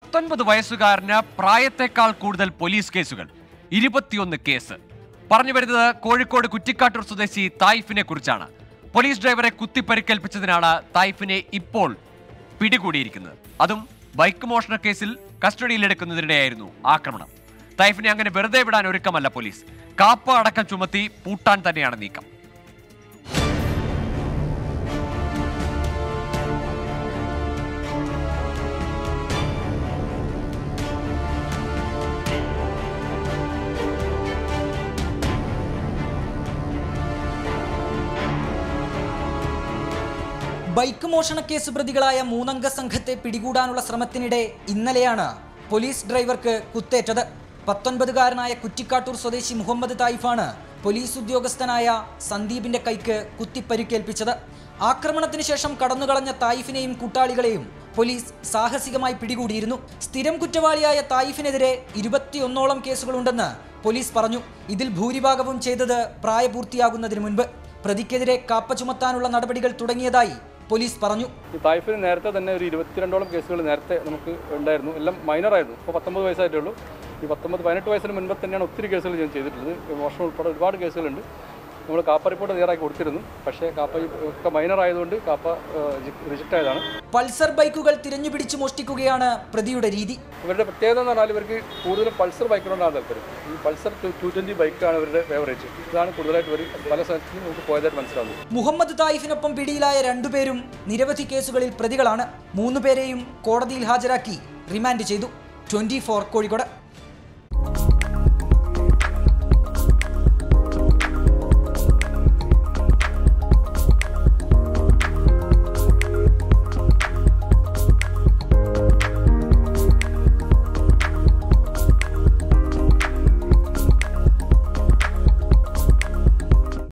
പത്തൊൻപത് വയസ്സുകാരന് പ്രായത്തെക്കാൾ കൂടുതൽ പോലീസ് കേസുകൾ ഇരുപത്തിയൊന്ന് കേസ് പറഞ്ഞു വരുന്നത് കോഴിക്കോട് കുറ്റിക്കാട്ടൂർ സ്വദേശി തായിഫിനെ കുറിച്ചാണ് പോലീസ് ഡ്രൈവറെ കുത്തിപ്പരിക്കേൽപ്പിച്ചതിനാണ് തായിഫിനെ ഇപ്പോൾ പിടികൂടിയിരിക്കുന്നത് അതും ബൈക്ക് മോഷണ കേസിൽ കസ്റ്റഡിയിലെടുക്കുന്നതിനിടെയായിരുന്നു ആക്രമണം തൈഫിനെ അങ്ങനെ വെറുതെ വിടാൻ ഒരുക്കമല്ല പോലീസ് കാപ്പ അടക്കം ചുമത്തി പൂട്ടാൻ തന്നെയാണ് നീക്കം ബൈക്ക് മോഷണ കേസ് പ്രതികളായ മൂന്നംഗ സംഘത്തെ പിടികൂടാനുള്ള ശ്രമത്തിനിടെ ഇന്നലെയാണ് പോലീസ് ഡ്രൈവർക്ക് കുത്തേറ്റത് പത്തൊൻപതുകാരനായ കുറ്റിക്കാട്ടൂർ സ്വദേശി മുഹമ്മദ് തായിഫാണ് പോലീസ് ഉദ്യോഗസ്ഥനായ സന്ദീപിന്റെ കൈക്ക് കുത്തിപ്പരുക്കേൽപ്പിച്ചത് ആക്രമണത്തിന് ശേഷം കടന്നുകളഞ്ഞ തായിഫിനെയും കൂട്ടാളികളെയും പോലീസ് സാഹസികമായി പിടികൂടിയിരുന്നു സ്ഥിരം കുറ്റവാളിയായ തായിഫിനെതിരെ ഇരുപത്തിയൊന്നോളം കേസുകളുണ്ടെന്ന് പോലീസ് പറഞ്ഞു ഇതിൽ ഭൂരിഭാഗവും ചെയ്തത് പ്രായപൂർത്തിയാകുന്നതിന് മുൻപ് പ്രതിക്കെതിരെ കാപ്പ ചുമത്താനുള്ള നടപടികൾ തുടങ്ങിയതായി പോലീസ് പറഞ്ഞു ഈ തായ്ഫിന് നേരത്തെ തന്നെ ഒരു ഇരുപത്തിരണ്ടോളം കേസുകൾ നേരത്തെ നമുക്ക് ഉണ്ടായിരുന്നു എല്ലാം മൈനറായിരുന്നു ഇപ്പോൾ പത്തൊമ്പത് വയസ്സായിട്ടേ ഉള്ളൂ ഈ പത്തൊമ്പത് പതിനെട്ട് വയസ്സിന് മുൻപ് തന്നെയാണ് ഒത്തിരി കേസുകൾ ഞാൻ ചെയ്തിട്ടുള്ളത് മോഷണം ഉൾപ്പെടെ ഒരുപാട് കേസുകളുണ്ട് നമ്മൾ കാപ്പ റിപ്പോർട്ട് തയ്യാറാക്കി കൊടുത്തിരുന്നു പക്ഷേ കാപ്പ ഈ ഒക്കെ മൈനർ ആയതുകൊണ്ട് കാപ്പ റിജക്റ്റ് ആയതാണ് പൾസർ ബൈക്കുകൾ തിരഞ്ഞുപിടിച്ച് മോഷ്ടിക്കുകയാണ് പ്രതിയുടെ രീതി ഇവരുടെ പ്രത്യേകത എന്ന് പറഞ്ഞാൽ ഇവർക്ക് കൂടുതലും പൾസർ ബൈക്കിനോടാണ് താല്പര്യം ഈ പൾസർ ടു ടു ട്വൻറ്റി ബൈക്കാണ് ഇവരുടെ ഫേവറേറ്റ് ഇതാണ് കൂടുതലായിട്ട് ഇവർ പല സ്ഥലത്തും നമുക്ക് പോയതായിട്ട് മനസ്സിലാവുന്നത് മുഹമ്മദ് തായിഫിനൊപ്പം പിടിയിലായ രണ്ടുപേരും നിരവധി കേസുകളിൽ പ്രതികളാണ് മൂന്നുപേരെയും കോടതിയിൽ ഹാജരാക്കി റിമാൻഡ് ചെയ്തു ട്വന്റി കോഴിക്കോട്